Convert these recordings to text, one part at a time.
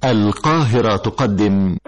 القاهرة تقدم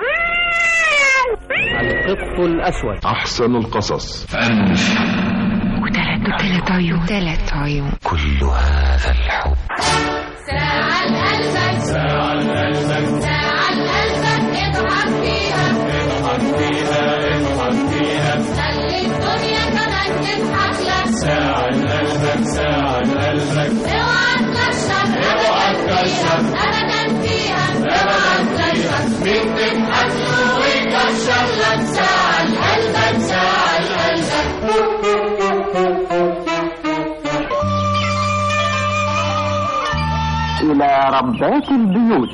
القط الأسود أحسن القصص وثلاث وثلاث عيون ثلاث عيون كل هذا الحب ساعة قلبك ساعة قلبك ساعة قلبك اضحك فيها اضحك فيها اضحك فيها خلي الدنيا كمان تضحك لك ساعة قلبك ساعة قلبك اوعى تكشف اوعى تكشف ابدا فيها اوعى تكشف مين تضحك له ويكشف لك ساعة قلبك ساعة قلبك إلى ربات البيوت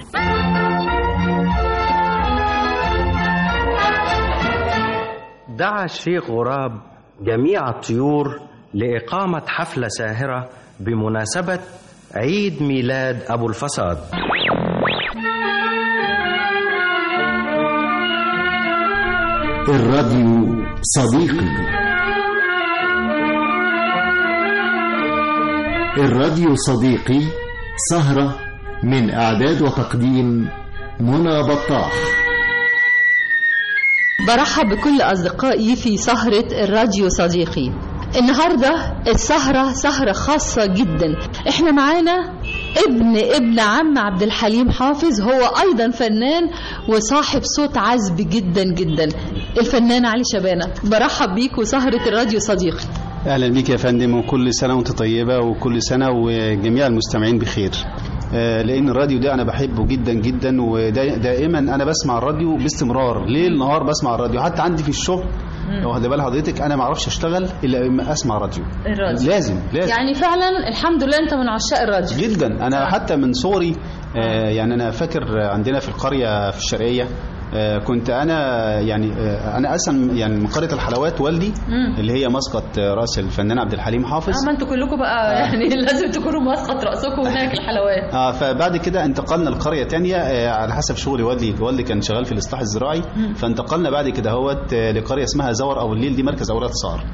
دعا الشيخ غراب جميع الطيور لإقامة حفلة ساهرة بمناسبة عيد ميلاد أبو الفساد الراديو صديقي الراديو صديقي سهرة من إعداد وتقديم منى بطاح برحب بكل أصدقائي في سهرة الراديو صديقي النهاردة السهرة سهرة خاصة جدا احنا معانا ابن ابن عم عبد الحليم حافظ هو أيضا فنان وصاحب صوت عذب جدا جدا الفنان علي شبانة برحب بيك وسهرة الراديو صديقي اهلا بيك يا فندم وكل سنه وانت طيبه وكل سنه وجميع المستمعين بخير آه، لان الراديو ده انا بحبه جدا جدا ودائما انا بسمع الراديو باستمرار ليل نهار بسمع الراديو حتى عندي في الشغل لو واخد بال حضرتك انا ما اعرفش اشتغل الا لما اسمع راديو الراديو. لازم لازم يعني فعلا الحمد لله انت من عشاق الراديو جدا انا حتى من صغري آه، يعني انا فاكر عندنا في القريه في الشرقيه آه، كنت انا يعني آه، انا اصلا يعني من قريه الحلوات والدي مم. اللي هي مسقط آه، راس الفنان عبد الحليم حافظ اما انتوا كلكم بقى يعني لازم تكونوا مسقط راسكم هناك الحلوات اه فبعد كده انتقلنا لقريه تانية آه على حسب شغل والدي والدي كان شغال في الاصلاح الزراعي فانتقلنا بعد كده هوت آه لقريه اسمها زور او الليل دي مركز اولاد صار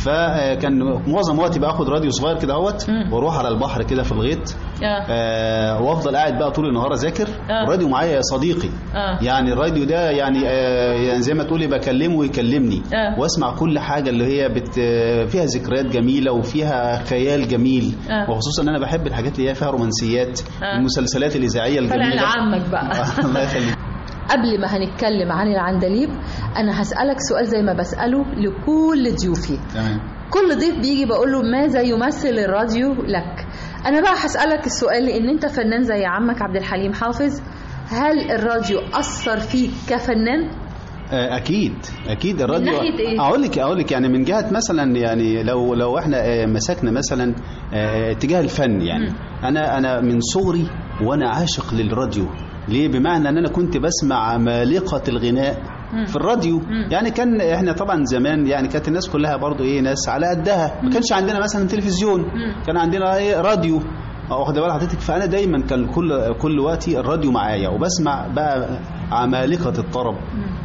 فكان معظم وقتي باخد راديو صغير كده اهوت واروح على البحر كده في الغيط آه. آه وافضل قاعد بقى طول النهار اذاكر آه. الراديو معايا يا صديقي آه. يعني الراديو ده يعني آه يعني زي ما تقولي بكلمه ويكلمني آه. واسمع كل حاجه اللي هي بت آه، فيها ذكريات جميله وفيها خيال جميل آه. وخصوصا ان انا بحب الحاجات اللي هي فيها رومانسيات آه. المسلسلات الاذاعيه طلع الجميله لعمك بقى الله يخليك قبل ما هنتكلم عن العندليب انا هسألك سؤال زي ما بسأله لكل ضيوفي تمام كل ضيف بيجي بقول له ماذا يمثل الراديو لك انا بقى هسألك السؤال لان انت فنان زي عمك عبد الحليم حافظ هل الراديو أثر فيك كفنان؟ آه، اكيد اكيد الراديو ناحية إيه؟ اقول لك اقول لك يعني من جهه مثلا يعني لو لو احنا آه، مسكنا مثلا آه، اتجاه الفن يعني انا انا من صغري وانا عاشق للراديو ليه بمعنى ان انا كنت بسمع عمالقه الغناء في الراديو يعني كان احنا طبعا زمان يعني كانت الناس كلها برضو ايه ناس على قدها ما كانش عندنا مثلا تلفزيون كان عندنا ايه راديو واخد بال حضرتك فانا دايما كان كل كل وقتي الراديو معايا وبسمع بقى عمالقه الطرب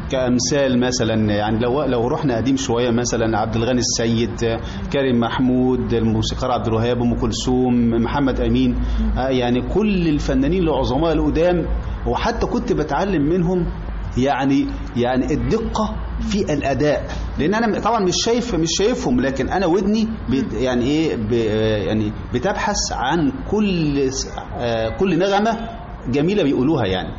كامثال مثلا يعني لو لو رحنا قديم شويه مثلا عبد الغني السيد كريم محمود الموسيقار عبد الوهاب ام كلثوم محمد امين آه، يعني كل الفنانين العظماء القدام وحتى كنت بتعلم منهم يعني يعني الدقه في الاداء لان انا طبعا مش شايف مش شايفهم لكن انا ودني بت- يعني ايه ب- يعني بتبحث عن كل س- آه، كل نغمه جميله بيقولوها يعني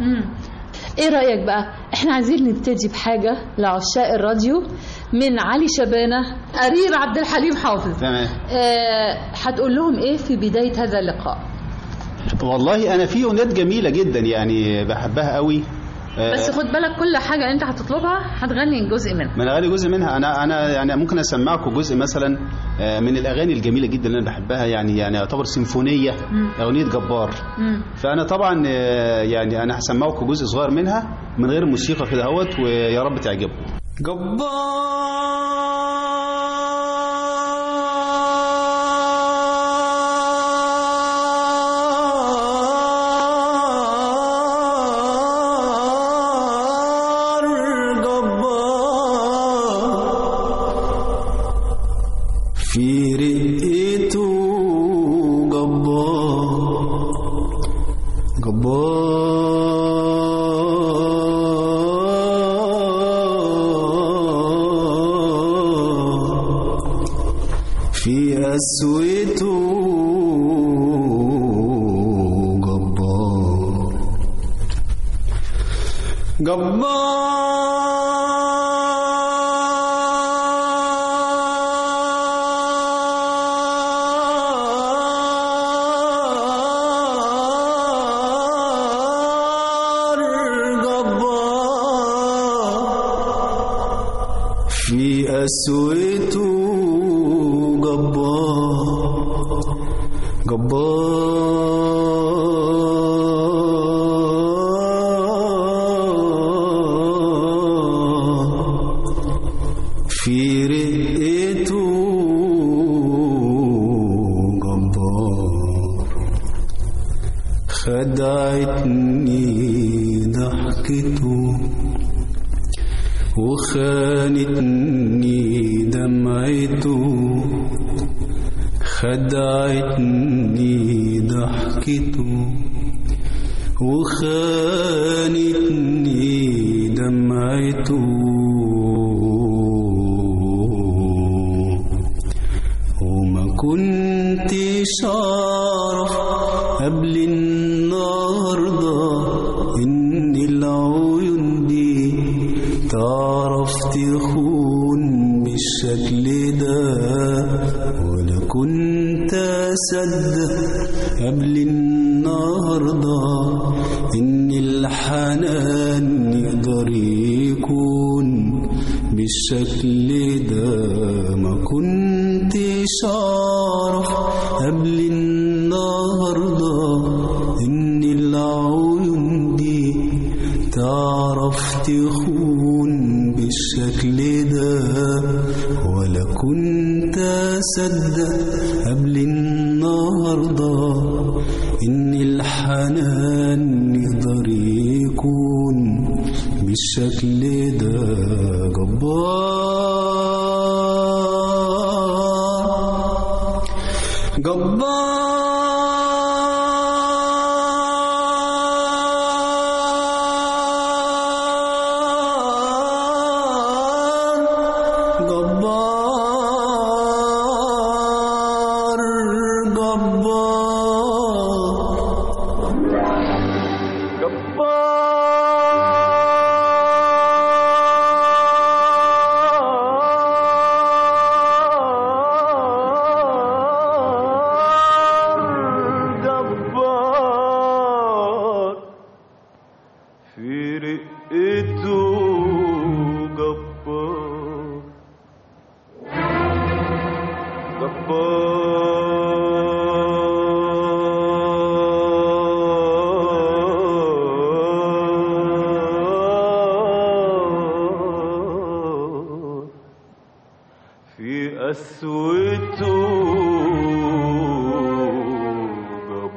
ايه رأيك بقى احنا عايزين نبتدي بحاجة لعشاق الراديو من علي شبانة قريب عبد الحليم حافظ تمام آه، هتقول لهم ايه في بداية هذا اللقاء والله انا في اغنيات جميله جدا يعني بحبها قوي آه، بس خد بالك كل حاجة انت هتطلبها هتغني جزء منها ما انا غالي جزء منها انا انا يعني ممكن اسمعكم جزء مثلا آه، من الاغاني الجميله جدا اللي انا بحبها يعني يعني يعتبر سيمفونيه اغنيه جبار مم. فانا طبعا آه، يعني انا هسمعكم جزء صغير منها من غير موسيقى كده اهوت ويا رب تعجبكم في رقته جبار قسوته جبار جبار جبار في قسوته جبار جبار في رقته جبار خدعتني ضحكته وخانتني دمعته خدعتني ضحكته وخانتني دمعته وما كنتش أعرف قبل النهاردة إن العيون دي تعرف تخون بالشكل ده ولا كنت أصدق قبل النهاردة إن الحنان يقدر يكون بالشكل ده ما كنتش أعرف قبل النهاردة إن العيون دي تعرف تخون بالشكل ده ولا كنت أصدق قبل النهاردة إن الحنان يقدر يكون بالشكل ده جبار جبار جبار جبار في رقته جبار جبار في قسوته جبار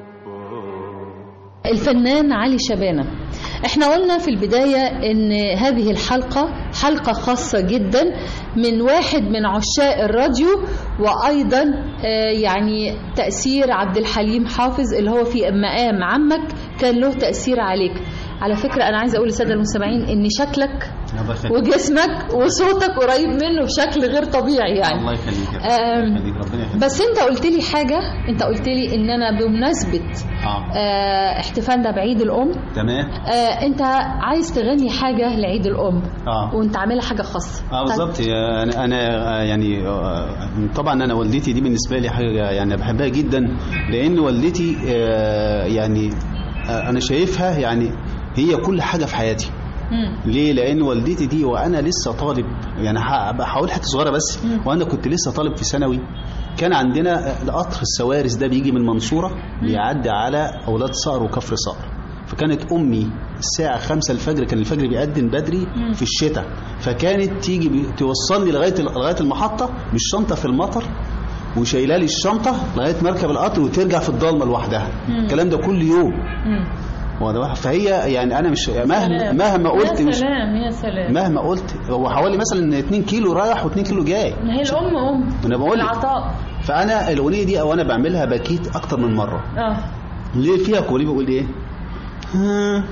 الفنان علي شبانة احنا قلنا في البداية ان هذه الحلقة حلقة خاصة جدا من واحد من عشاق الراديو وايضا آه، يعني تأثير عبد الحليم حافظ اللي هو في مقام عمك كان له تأثير عليك على فكرة انا عايزة اقول للسادة المستمعين ان شكلك الله يخليك وجسمك وصوتك قريب منه بشكل غير طبيعي يعني الله يخليك آم، الله يخليك ربنا يخليك بس انت قلت لي حاجة انت قلت لي ان انا بمناسبة اه آه، احتفالنا بعيد الام تمام آه، انت عايز تغني حاجة لعيد الام اه وانت عاملها حاجة خاصة اه بالظبط يا- انا انا آه، يعني آه، طبعا انا والدتي دي بالنسبه لي حاجه يعني بحبها جدا لان والدتي آه، يعني آه، انا شايفها يعني هي كل حاجه في حياتي مم. ليه لان والدتي دي وانا لسه طالب يعني ه- هقول حته صغيره بس وانا كنت لسه طالب في ثانوي كان عندنا آه، قطر السوارس ده بيجي من المنصوره بيعدي على اولاد صقر وكفر صقر فكانت امي الساعه 5 الفجر كان الفجر بيقدم بدري في الشتاء فكانت تيجي بي- توصلني لغايه لغايه المحطه بالشنطه في المطر وشايله لي الشنطه لغايه مركب القطر وترجع في الضلمه لوحدها الكلام ده كل يوم مم. واخد بالك؟ فهي يعني انا مش مهما سلام. مهما قلت يا مش سلام يا سلام مهما قلت هو حوالي مثلا 2 كيلو رايح و2 كيلو جاي ما هي الام ام انا بقول لك العطاء فانا الاغنيه دي او انا بعملها بكيت اكتر من مره اه ليه فيها كولي بيقول ايه ها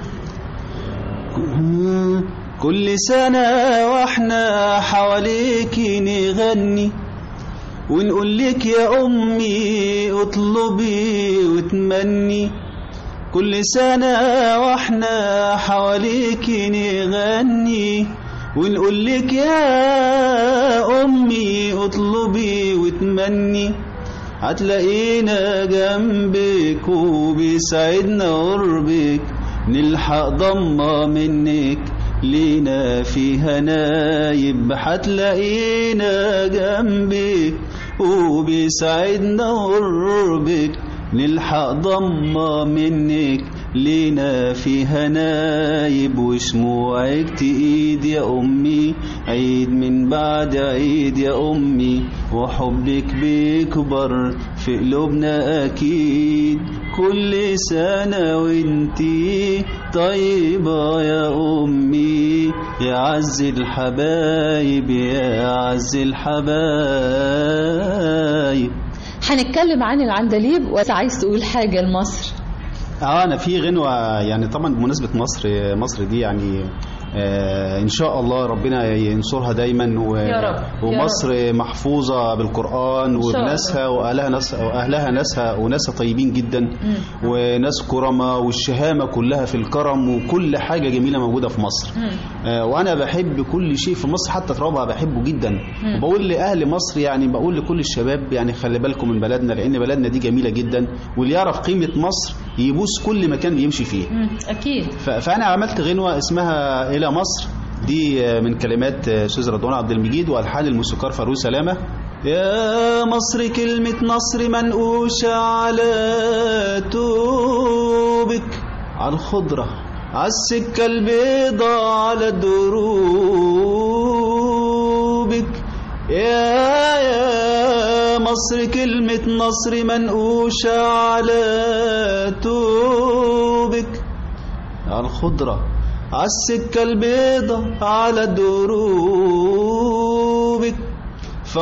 ها كل سنة واحنا حواليك نغني ونقول لك يا أمي اطلبي وتمني كل سنة واحنا حواليك نغني ونقول لك يا أمي اطلبي وتمني هتلاقينا جنبك وبيسعدنا قربك نلحق ضمة منك لينا فيها نايب هتلاقينا جنبك وبيسعدنا قربك نلحق ضمة منك لينا فيها نايب وشموعك تقيد يا أمي عيد من بعد عيد يا أمي وحبك بيكبر في قلوبنا أكيد كل سنة وانتي طيبة يا أمي يا عز الحبايب يا عز الحبايب هنتكلم عن العندليب وعايز تقول حاجة لمصر اه انا في غنوه يعني طبعا بمناسبه مصر مصر دي يعني آه ان شاء الله ربنا ينصرها دايما و... يا رب، يا ومصر محفوظه بالقران شاء وبناسها واهلها ناس واهلها ناسها وناسها طيبين جدا وناس كرمه والشهامه كلها في الكرم وكل حاجه جميله موجوده في مصر آه وانا بحب كل شيء في مصر حتى ترابها بحبه جدا وبقول لاهل مصر يعني بقول لكل الشباب يعني خلي بالكم من بلدنا لان بلدنا دي جميله جدا واللي يعرف قيمه مصر يبوس كل مكان بيمشي فيه أكيد ف- فانا عملت غنوه اسمها الى مصر دي من كلمات استاذ رضوان عبد المجيد والحان الموسيقار فاروق سلامه يا مصر كلمة نصر منقوشة على توبك على الخضرة على السكة البيضة على دروبك يا يا مصر كلمة نصر منقوشة على توبك على الخضرة على السكة البيضة على دروبك في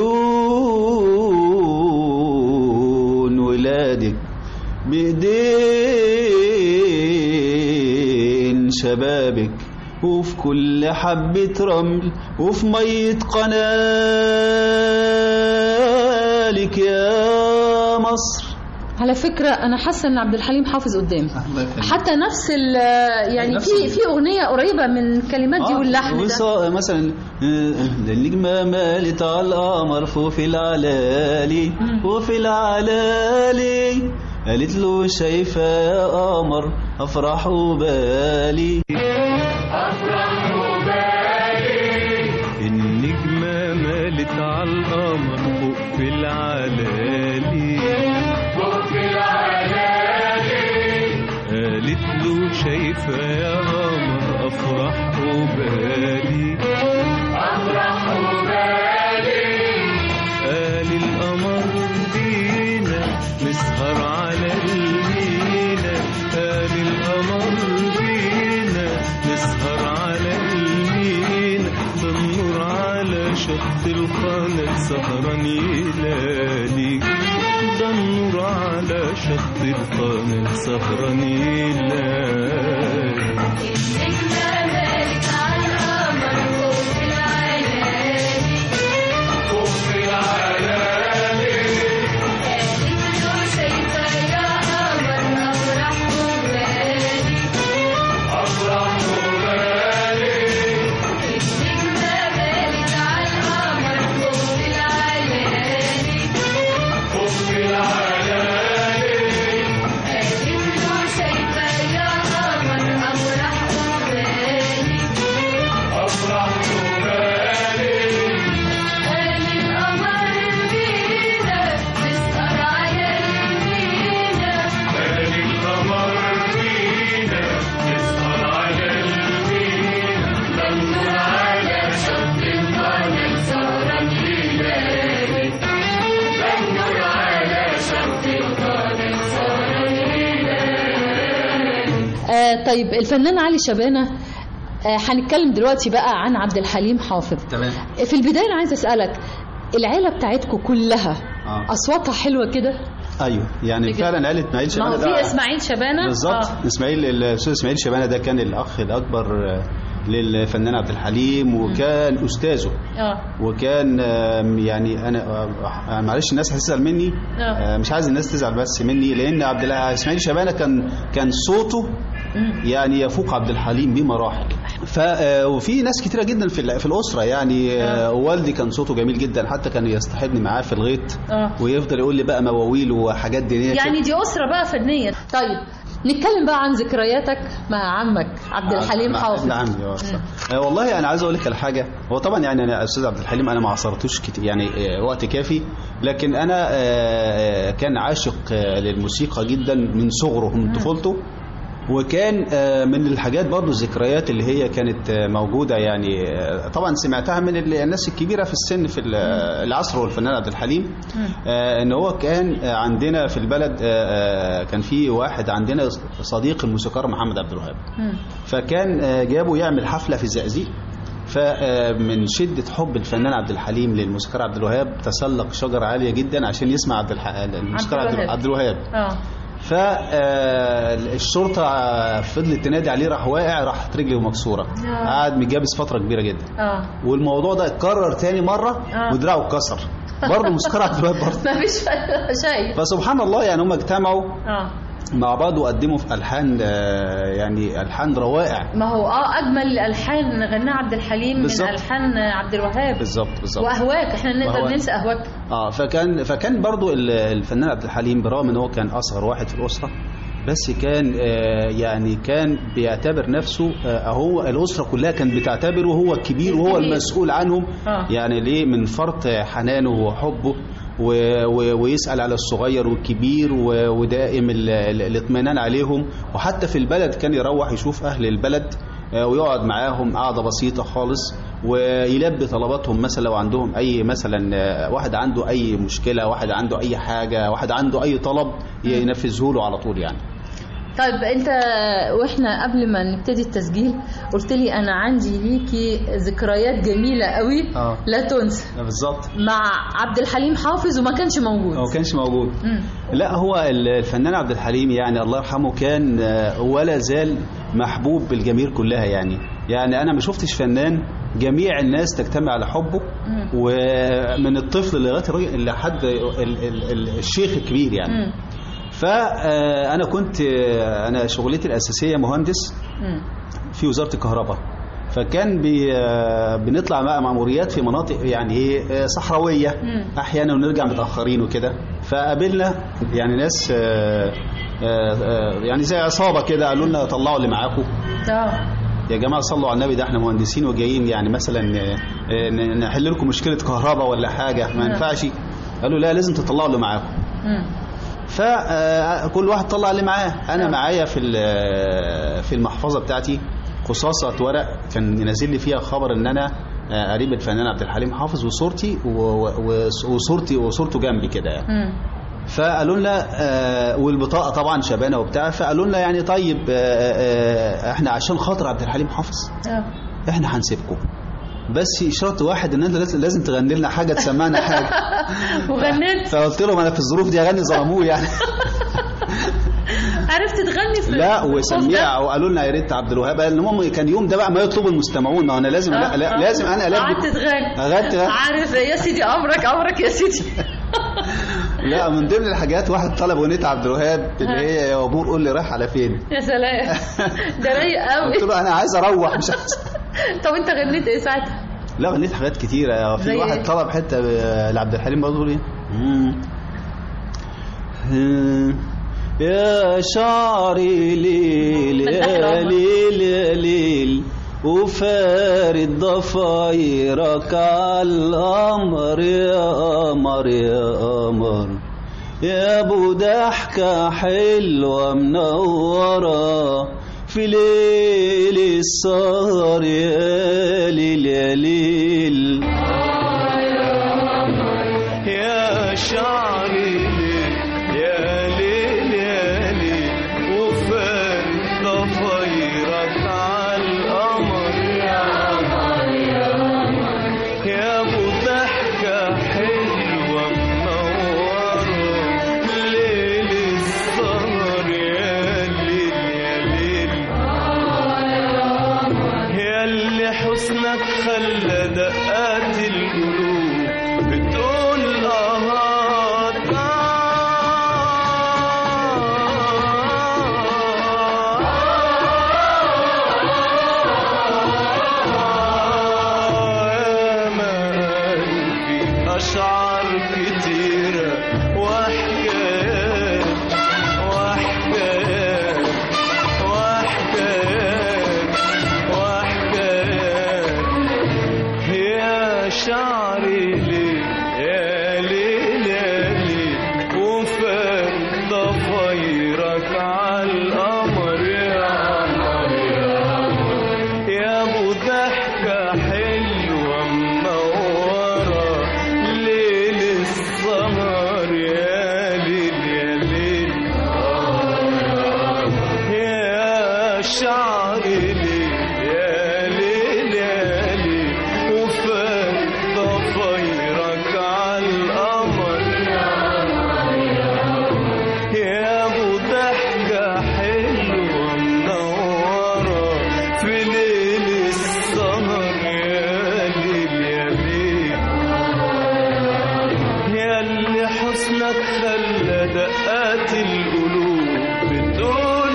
عيون ولادك بإيدين شبابك وفي كل حبة رمل وفي مية قنالك يا مصر على فكرة أنا حاسة إن عبد الحليم حافظ قدامي حتى نفس ال يعني نفس في ال- في أغنية قريبة من الكلمات دي واللحن ده وص- مثلا آه، ده النجمة مالت على القمر فوق في العلالي وفي العلالي قالت له شايفة يا قمر أفرح وبالي النجمة مالت على القمر فوق في العلالي فوق في العلالي قالت له شايفة يا قمر أفرح وبالي أفرح وبالي قال القمر بينا نسهر على المينا قال القمر بينا نسهر على المينا ده النور على شط القناة سهران يلالي ده النور على شط القناة سهران يلالي آه طيب الفنان علي شبانة آه هنتكلم دلوقتي بقى عن عبد الحليم حافظ تمام في البداية أنا عايزة أسألك العيلة بتاعتكم كلها آه. أصواتها حلوة كده ايوه يعني بجد. فعلا عيلة اسماعيل ما هو شبانة في ده إسماعيل شبانة بالظبط آه. اسماعيل الاستاذ اسماعيل شبانه ده كان الاخ الاكبر آه، للفنان عبد الحليم وكان استاذه اه وكان آم، يعني انا آه، معلش الناس هتزعل مني آه. آه، مش عايز الناس تزعل بس مني لان عبد الع- اسماعيل شبانه كان كان صوته يعني يفوق عبد الحليم بمراحل ف آه، وفي ناس كتيره جدا في ال- في الاسره يعني آه، والدي كان صوته جميل جدا حتى كان يصطحبني معاه في الغيط اه ويفضل يقول لي بقى مواويل وحاجات دينيه يعني دي أسرة بقى فنية طيب نتكلم بقى عن ذكرياتك مع عمك عبد الحليم مع- حافظ نعم يا أستاذ. آه، والله انا عايز اقول لك على حاجه هو طبعا يعني انا استاذ عبد الحليم انا ما عصرتوش كتير يعني آه، وقت كافي لكن انا آه، آه، كان عاشق آه، للموسيقى جدا من صغره من طفولته وكان آه، من الحاجات برضو الذكريات اللي هي كانت آه، موجودة يعني آه، طبعا سمعتها من ال- الناس الكبيرة في السن في ال- العصر والفنان عبد الحليم آه، ان هو كان آه، عندنا في البلد آه، آه، كان في واحد عندنا صديق الموسيقار محمد عبد الوهاب فكان آه، جابه يعمل حفلة في الزقازيق فمن شدة حب الفنان عبد الحليم للموسيقار عبد الوهاب تسلق شجرة عالية جدا عشان يسمع عبد الح... الموسيقار عبد عبد الوهاب. عبد الوهاب اه فالشرطة فضلت تنادي عليه راح واقع راحت رجله مكسورة قعد متجابس فترة كبيرة جدا اه والموضوع ده اتكرر تاني مرة آه. ودراعه اتكسر برضه الموسيقار عبد الوهاب برضه ما فيش شيء فسبحان الله يعني هم اجتمعوا اه مع بعض وقدموا في ألحان آه، يعني ألحان روائع ما هو اه اجمل الالحان غناها عبد الحليم بالظبط. من الحان عبد الوهاب بالظبط بالظبط واهواك احنا نقدر وأهواك. ننسى اهواك اه فكان فكان برضو ال- الفنان عبد الحليم برغم ان هو كان اصغر واحد في الاسره بس كان آه يعني كان بيعتبر نفسه آه هو الاسره كلها كانت بتعتبره هو الكبير وهو الكبير. المسؤول عنهم آه. يعني ليه من فرط حنانه وحبه و- و- ويسأل على الصغير والكبير و- ودائم ال- ال- الاطمئنان عليهم وحتى في البلد كان يروح يشوف أهل البلد آه، ويقعد معاهم قعدة بسيطة خالص ويلبي طلباتهم مثلا لو عندهم أي مثلا آه، واحد عنده أي مشكلة واحد عنده أي حاجة واحد عنده أي طلب ينفذه له على طول يعني طيب انت واحنا قبل ما نبتدي التسجيل قلت لي انا عندي ليكي ذكريات جميله قوي آه. لا تنسى بالظبط مع عبد الحليم حافظ وما كانش موجود هو كانش موجود مم. لا هو الفنان عبد الحليم يعني الله يرحمه كان آه، ولا زال محبوب بالجماهير كلها يعني يعني انا ما شفتش فنان جميع الناس تجتمع على حبه ومن الطفل لغايه الراجل لحد ال- ال- ال- الشيخ الكبير يعني مم. فانا كنت آه، انا شغلتي الاساسيه مهندس مم. في وزاره الكهرباء فكان بي آه، بنطلع مع مأموريات في مناطق يعني ايه آه، صحراويه مم. احيانا ونرجع متاخرين وكده فقابلنا يعني ناس آه، آه، آه، يعني زي عصابه كده قالوا لنا طلعوا اللي معاكم اه يا جماعه صلوا على النبي ده احنا مهندسين وجايين يعني مثلا آه، آه، ن- نحل لكم مشكله كهرباء ولا حاجه ما ينفعش قالوا لا لازم تطلعوا اللي معاكم مم. فكل واحد طلع اللي معاه انا معايا في ال- في المحفظه بتاعتي قصاصه ورق كان نازل لي فيها خبر ان انا آه، قريب الفنان عبد الحليم حافظ وصورتي و- و- وصورتي وصورته جنبي كده يعني مم. فقالوا لنا آه، والبطاقه طبعا شبانه وبتاع فقالوا لنا يعني طيب آه، آه، احنا عشان خاطر عبد الحليم حافظ اه احنا هنسيبكم بس شرط واحد ان انت لازم- لازم تغني لنا حاجه تسمعنا حاجه وغنيت فقلت لهم انا في الظروف دي اغني ظلموه يعني عرفت تغني في لا في الصوت ده؟ وسميع وقالوا لنا يا ريت عبد الوهاب قال المهم كان يوم ده بقى ما يطلب المستمعون ما انا لازم لا, لا آه. لازم انا قعدت البي تغني أغني. عارف يا سيدي امرك امرك يا سيدي لا من ضمن الحاجات واحد طلب اغنيه عبد الوهاب اللي هي يا بور قول لي رايح على فين يا سلام ده رايق قلت قوي له انا عايز اروح مش عايز طب انت غنيت ايه ساعتها؟ لا غنيت حاجات كتيره في زي واحد إيه؟ طلب حته ب- لعبد الحليم برضه بيقول ايه مم. يا شعري ليل يا ليل يا ليل وفارد ضفايرك على القمر يا قمر يا قمر يا ابو ضحكة حلوة منورة في ليل السهر يا ليل يا ليل يا شعري ليل يا ليل يا ليل وفارد ضفايرك على القمر يا قمر يا قمر يا ابو ضحكة حلوة منورة ليل السهر يا ليل يا ليل حسنك خلى دقات القلوب بتقول آهات آه ما في أشعار كتيرة وحكايات وحكايات وحكايات وحكايات يا شعري ليه يا ليل يا ليل وفات ضفايرك عالقمر يا قمر يا قمر يا ابو ضحكة حلوة منورة ليل السهر يا ليل يا ليل يا شعري ليل يا ليل يا ليل وفات ضفايرك عالقمر يا ابو ضحكة حلوة منورة في ليل السهر يا ليل يا ليل يا اللي حسنك خلى دقات القلوب بتقول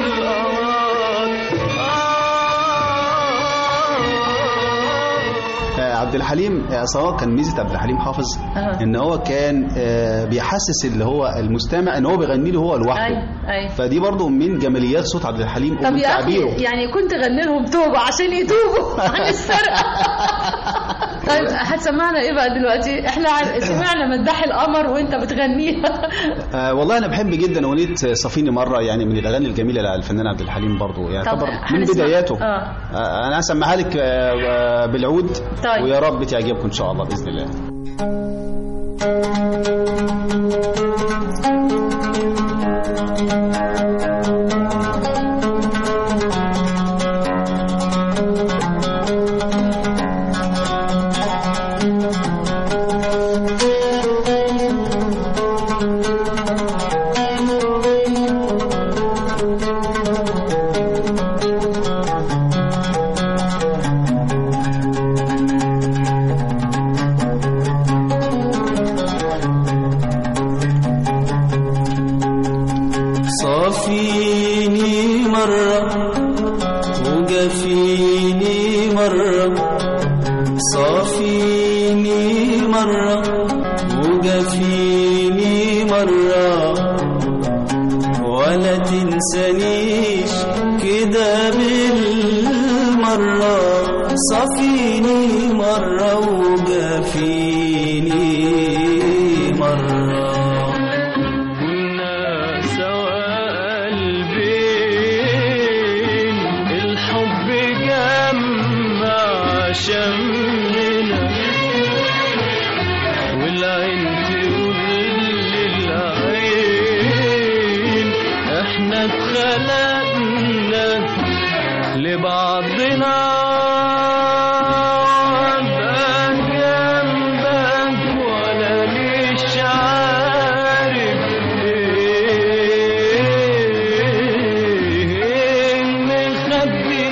آه آه، عبد الحليم آه، سواء كان ميزه عبد الحليم حافظ أها. ان هو كان آه، بيحسس اللي هو المستمع ان هو بيغني له هو لوحده ايوه ايوه فدي برضو من جماليات صوت عبد الحليم طب ومن يا اخي تعبيره يعني كنت غني لهم توبه عشان يتوبوا عن السرقه طيب هتسمعنا ايه بقى دلوقتي احنا عن- سمعنا مداح القمر وانت بتغنيها آه والله انا بحب جدا اغنيه صفيني مره يعني من الاغاني الجميله للفنان عبد الحليم برضو يعني طب يعتبر من هنسمع- بداياته آه. آه انا هسمعها لك آه، آه، بالعود طيب. ويا رب تعجبكم ان شاء الله باذن الله صافيني مرة وجفيني مرة صافيني مرة وجفيني مرة ولا تنسانيش كده بالمرة صافيني مرة وجفيني مرة كنا سوا قلبين الحب جمع شمنا والعين تقول للعين احنا اتخلقنا لبعضنا وأبقى جنبك ولا ليش عارف ايه مخبي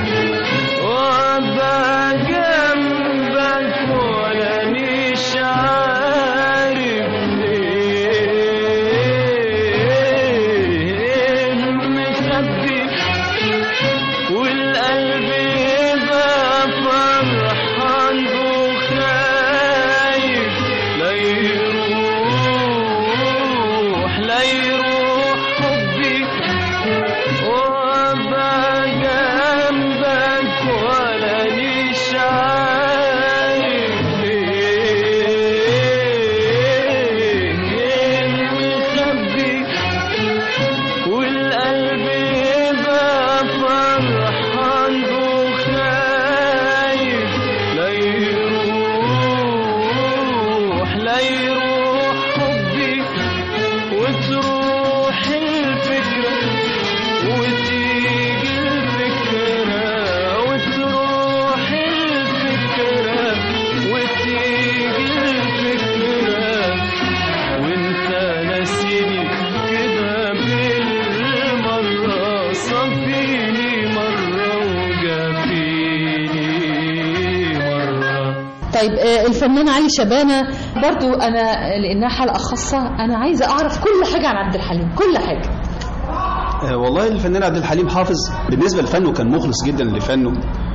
وأبقى جنبك ولا ليش عارف ايه مخبي والقلب يبقى فرح طيب آه، الفنان علي شبانه برضو انا لانها حلقه خاصه انا عايزه اعرف كل حاجه عن عبد الحليم كل حاجه آه، والله الفنان عبد الحليم حافظ بالنسبه لفنه كان مخلص جدا لفنه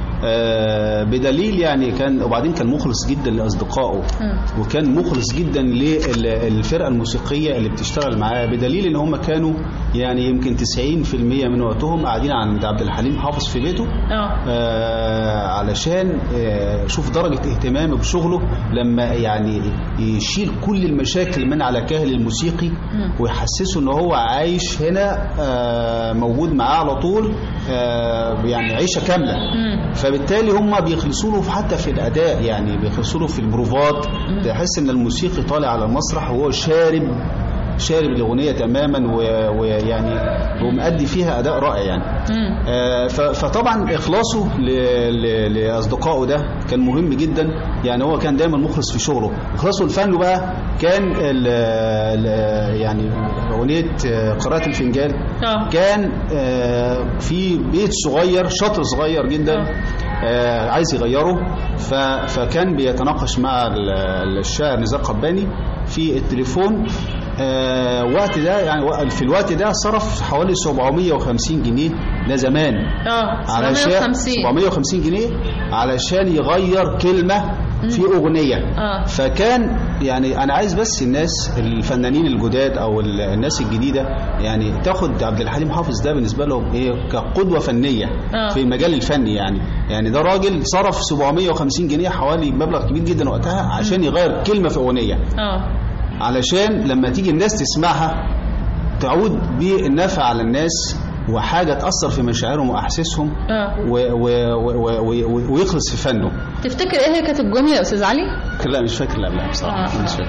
آه، بدليل يعني كان وبعدين كان مخلص جدا لاصدقائه وكان مخلص جدا للفرقه الموسيقيه اللي بتشتغل معاه بدليل ان هم كانوا يعني يمكن 90% من وقتهم قاعدين عند عبد الحليم حافظ في بيته اه آه علشان آه شوف درجة اهتمامه بشغله لما يعني يشيل كل المشاكل من على كاهل الموسيقي ويحسسه ان هو عايش هنا آه موجود معاه على طول آه يعني عيشة كاملة فبالتالي هم بيخلصوا له في- حتى في الأداء يعني بيخلصوا له في البروفات تحس ان الموسيقي طالع على المسرح وهو شارب شارب الأغنية تماما و- ويعني ومؤدي فيها أداء رائع يعني آه، ف- فطبعا اخلاصه ل- ل- لاصدقائه ده كان مهم جدا يعني هو كان دايما مخلص في شغله اخلاصه لفنه بقى كان ال ال يعني اغنيه آه، قراءه الفنجان آه. كان آه، في بيت صغير شطر صغير جدا آه، عايز يغيره ف- فكان بيتناقش مع ال- الشاعر نزار قباني في التليفون آه، وقت ده يعني وق- في الوقت ده صرف حوالي 750 جنيه ده زمان اه علشان 750 750 جنيه علشان يغير كلمة في أغنية اه فكان يعني أنا عايز بس الناس الفنانين الجداد أو ال- الناس الجديدة يعني تاخد عبد الحليم حافظ ده بالنسبة لهم إيه كقدوة فنية آه. في المجال الفني يعني يعني ده راجل صرف 750 جنيه حوالي مبلغ كبير جدا وقتها عشان يغير كلمة في أغنية اه علشان لما تيجي الناس تسمعها تعود بالنفع على الناس وحاجة تأثر في مشاعرهم وأحاسيسهم اه و و و و و ويخلص في فنه تفتكر ايه هي كانت الجمله يا استاذ علي لا مش فاكر لا لا بصراحة آه. مش فاكر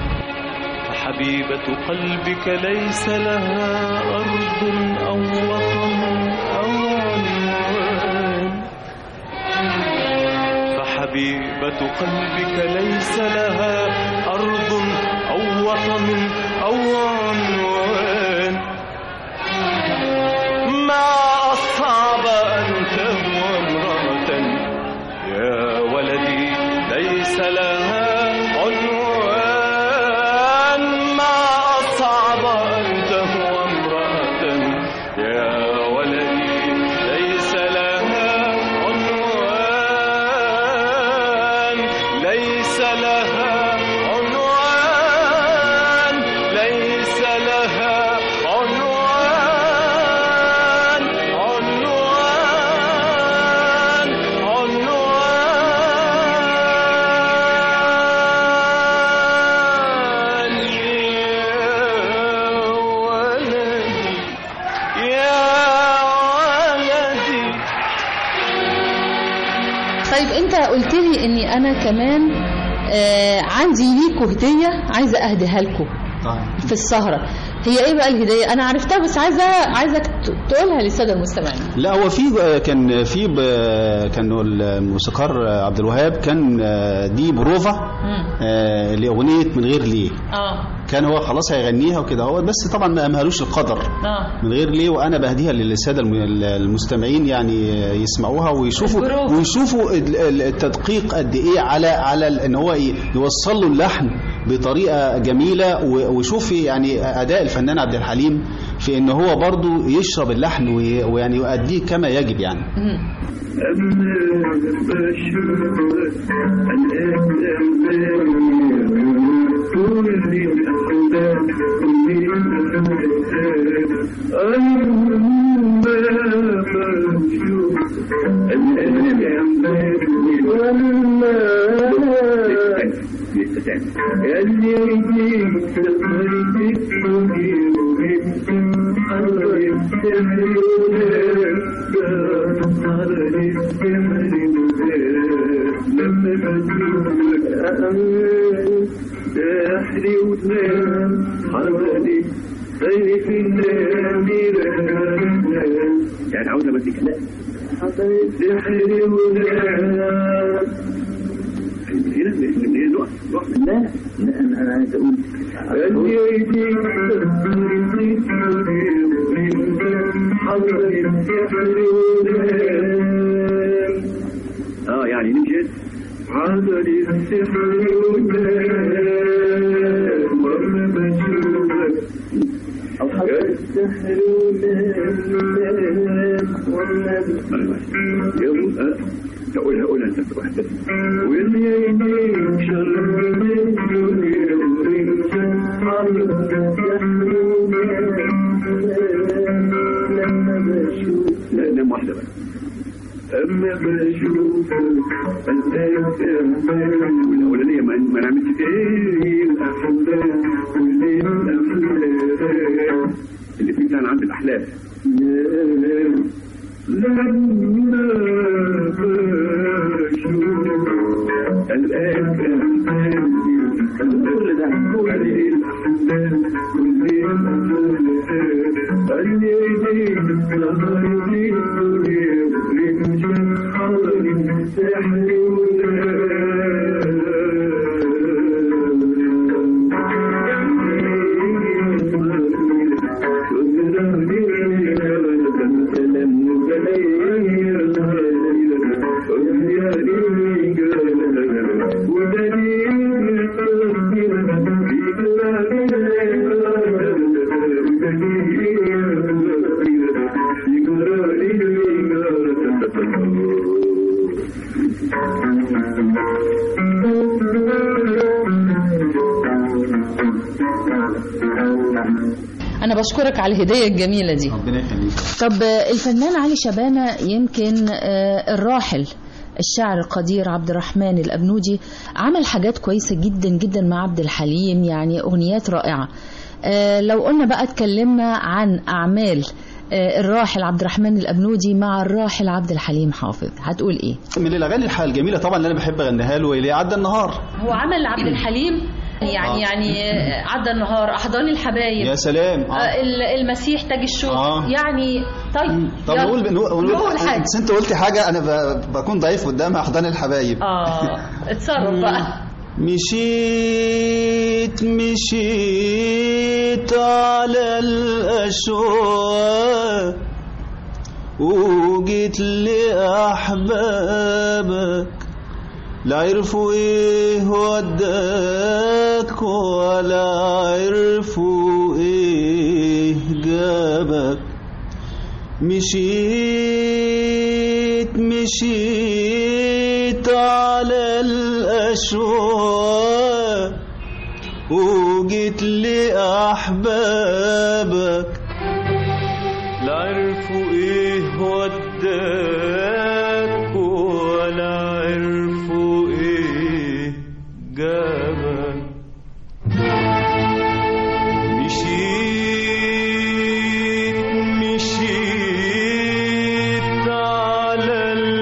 حبيبة قلبك ليس لها أرض أو وطن أو عنوان فحبيبة قلبك ليس لها أرض أو وطن أو عنوان ما أصعب أن تهوى امرأة يا ولدي ليس لها عنوان ما أصعب أن تهوى امرأة يا ولدي ليس لها عنوان ليس لها عنوان ليس لها عنوان عنوان عنوان يا ولدي يا ولدي طيب انت قلت لي اني انا كمان آه عندي ليكوا هديه عايزه اهديها لكم في السهره هي ايه بقى الهديه انا عرفتها بس عايزه عايزك ت- تقولها للساده المستمعين لا هو في كان في ب- كان الموسيقار عبد الوهاب كان دي بروفا آه، لأغنية من غير ليه اه كان هو خلاص هيغنيها وكده هو بس طبعا ما أمهلوش القدر اه من غير ليه وانا بهديها للساده الم- المستمعين يعني يسمعوها ويشوفوا البروف. ويشوفوا ال- ال- التدقيق قد ايه على على ال- ان هو ي- يوصل له اللحن بطريقه جميله و- ويشوف يعني اداء الفنان عبد الحليم في ان هو برضو يشرب اللحن وي- ويعني يؤديه كما يجب يعني يعني عاوز بس كده لا لا انا انا عايز اقول اه يعني نمشي عذر السحر وما بشوفك السحر تقولها قولها انت وحدك واليمين شر من دنيا لا نام واحدة بقى أما بشوفك أنت الأحباب والأولانية ما ما نعملش إيه الأحباب كل الأحلام اللي فيه كان عند الأحلام لما بشوفك الآن كل ده كل الأحباب كل الأحلام اليدين نظرتي أنا بشكرك على الهدية الجميلة دي ربنا يخليك طب آه، الفنان علي شبانة يمكن آه، الراحل الشاعر القدير عبد الرحمن الأبنودي عمل حاجات كويسة جدا جدا مع عبد الحليم يعني أغنيات رائعة آه، لو قلنا بقى اتكلمنا عن أعمال آه، الراحل عبد الرحمن الأبنودي مع الراحل عبد الحليم حافظ هتقول إيه؟ من الاغاني الح- الجميله طبعا اللي انا بحب اغنيها له اللي عدى النهار هو عمل عبد الحليم يعني يعني آه، عدى النهار أحضان الحبايب يا سلام آه، آه. ال- المسيح تاج الشوق آه. يعني طيب طب يلا. نقول نقول نقول حاجة بس انت قلت حاجه انا ب- بكون ضعيف قدام احضان الحبايب اه اتصرف بقى مشيت مشيت على الأشواق وجيت لأحبابك لا عرفوا ايه وداك ولا عرفوا ايه جابك مشيت مشيت على الأشواق وجيت لأحبابك لا عرفوا ايه وداك ولا عرفوا ايه جابك مشيت مشيت على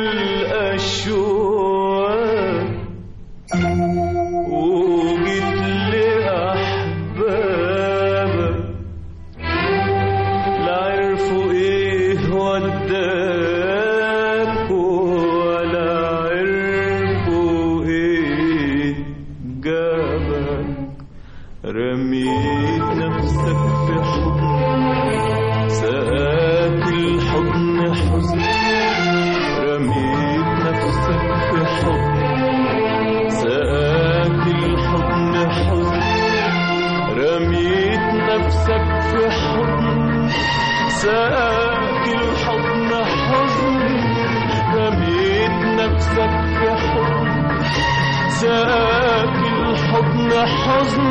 الأشواق وجيت لأحبابك لا عرفوا ايه وداك ولا عرفوا ايه جابك رميت نفسك في حضن سقاك الحضن حزن رميت نفسك في حضن سقاك الحضن حزن رميت نفسك في حضن سقاك الحضن حزن رميت نفسك في حضن سقاك الحضن حزن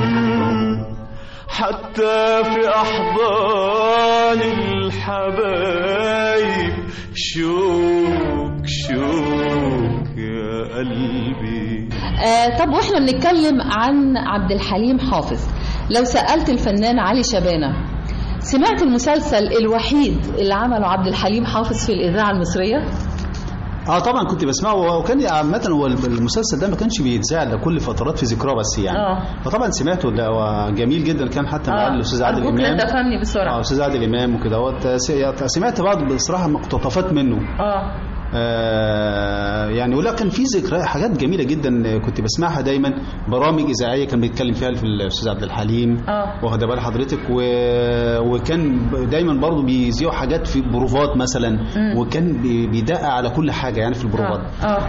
حتى في أحضان الحبايب شوك شوك يا قلبي آه طب واحنا بنتكلم عن عبد الحليم حافظ لو سألت الفنان علي شبانة سمعت المسلسل الوحيد اللي عمله عبد الحليم حافظ في الإذاعة المصرية؟ اه طبعا كنت بسمعه وكان عامة هو المسلسل ده ما كانش بيتذاع الا كل فترات في ذكراه بس يعني اه فطبعا سمعته ده هو جميل جدا كان حتى مع آه. الاستاذ عادل أرجوك لا امام تفهمني اه بسرعة استاذ عادل امام وكده هو سمعت بعض بصراحه مقتطفات منه اه آه يعني ولكن في ذكرى حاجات جميله جدا كنت بسمعها دايما برامج اذاعيه كان بيتكلم فيها في الاستاذ عبد الحليم آه. واخده بال حضرتك و... وكان دايما برضه بيذيعوا حاجات في بروفات مثلا وكان بي- بيدقق على كل حاجه يعني في البروفات اه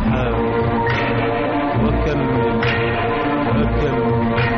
وكمل وكمل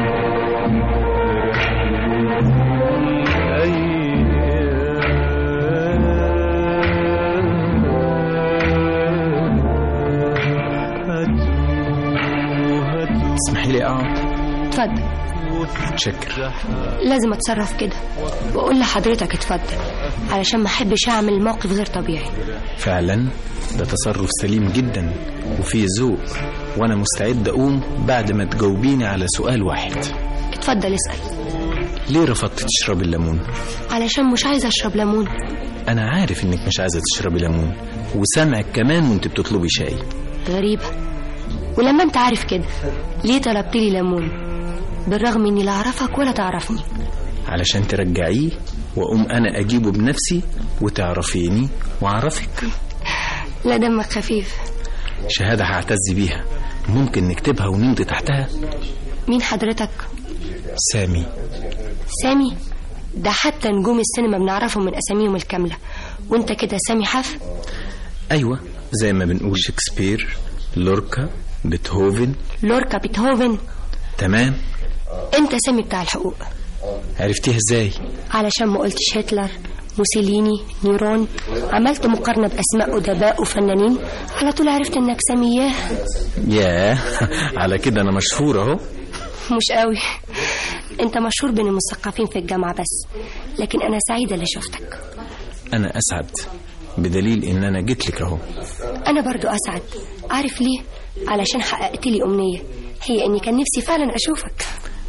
اسمحي لي اقعد اتفضل متشكر لازم اتصرف كده واقول لحضرتك اتفضل علشان ما احبش اعمل موقف غير طبيعي فعلا ده تصرف سليم جدا وفيه ذوق وانا مستعد اقوم بعد ما تجاوبيني على سؤال واحد اتفضل اسال ليه رفضت تشربي الليمون علشان مش عايزه اشرب ليمون انا عارف انك مش عايزه تشربي ليمون وسامعك كمان وانت بتطلبي شاي غريبه ولما انت عارف كده ليه طلبت لي ليمون بالرغم اني لا اعرفك ولا تعرفني علشان ترجعيه واقوم انا اجيبه بنفسي وتعرفيني واعرفك لا دمك خفيف شهاده هعتز بيها ممكن نكتبها ونمضي تحتها مين حضرتك سامي سامي ده حتى نجوم السينما بنعرفهم من اساميهم الكامله وانت كده سامي حف ايوه زي ما بنقول شكسبير لوركا بيتهوفن لوركا بيتهوفن تمام انت سامي بتاع الحقوق عرفتيها ازاي علشان ما قلتش هتلر موسوليني نيرون عملت مقارنة بأسماء أدباء وفنانين على طول عرفت إنك سامياه ياه على كده انا مشهور اهو مش قوي أنت مشهور بين المثقفين في الجامعة بس لكن أنا سعيدة اللي شفتك انا اسعد بدليل ان انا جيت لك اهو أنا برضو أسعد عارف ليه؟ علشان حققت لي أمنية هي إني كان نفسي فعلا أشوفك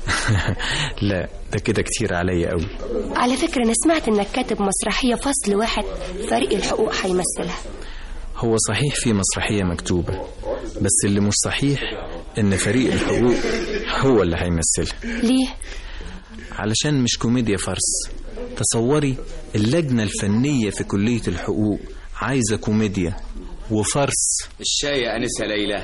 لا ده كده كتير عليا قوي على فكرة أنا سمعت إنك كاتب مسرحية فصل واحد فريق الحقوق هيمثلها هو صحيح في مسرحية مكتوبة بس اللي مش صحيح ان فريق الحقوق هو اللي هيمثلها ليه؟ علشان مش كوميديا فرس تصوري اللجنة الفنية في كلية الحقوق عايزة كوميديا وفرس الشاي يا أنسة ليلى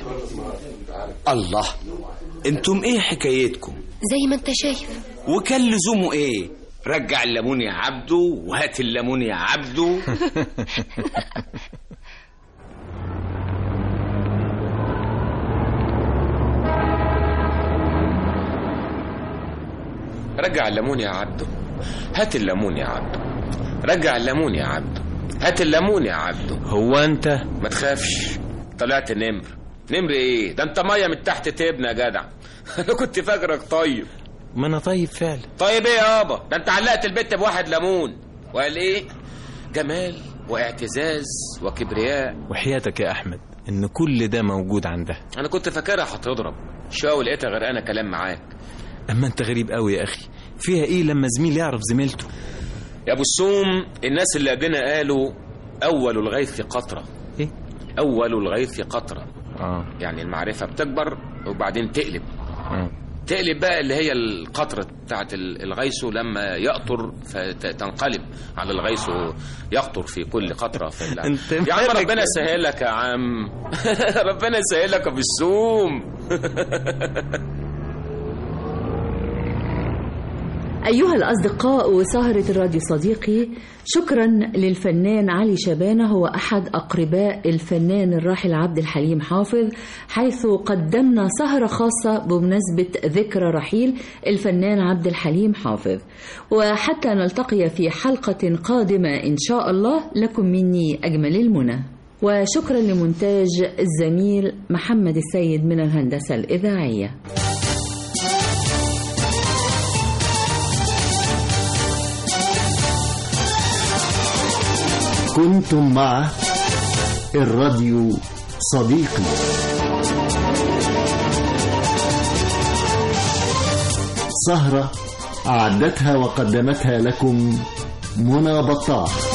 الله انتم ايه حكايتكم زي ما أنت شايف وكان لزومه ايه رجع الليمون يا عبده وهات الليمون يا عبده رجع الليمون يا عبده هات الليمون يا عبده رجع الليمون يا عبده هات الليمون يا عبده هو انت ما تخافش طلعت نمر نمر ايه ده انت ميه من تحت تبنى يا جدع انا كنت فاكرك طيب ما انا طيب فعلا طيب ايه يابا ده انت علقت البت بواحد ليمون وقال ايه جمال واعتزاز وكبرياء وحياتك يا احمد ان كل ده موجود عندها انا كنت فاكرها هتضرب شويه ولقيتها غرقانه كلام معاك اما انت غريب قوي يا اخي فيها ايه لما زميل يعرف زميلته يا ابو السوم الناس اللي قبلنا قالوا اول الغيث قطره ايه اول الغيث قطره اه يعني المعرفه بتكبر وبعدين تقلب اه تقلب بقى اللي هي القطرة بتاعت ال- الغيث لما يقطر فتنقلب على الغيث يقطر في كل قطرة في الع- انت يا عم مالك؟ ربنا يسهل لك يا عم ربنا يسهل لك يا بالسوم أيها الأصدقاء وسهرة الراديو صديقي شكرا للفنان علي شبانة هو أحد أقرباء الفنان الراحل عبد الحليم حافظ حيث قدمنا سهرة خاصة بمناسبة ذكرى رحيل الفنان عبد الحليم حافظ وحتى نلتقي في حلقة قادمة إن شاء الله لكم مني أجمل المنى وشكرا لمونتاج الزميل محمد السيد من الهندسة الإذاعية كنتم مع الراديو صديقي سهرة أعدتها وقدمتها لكم منى بطاح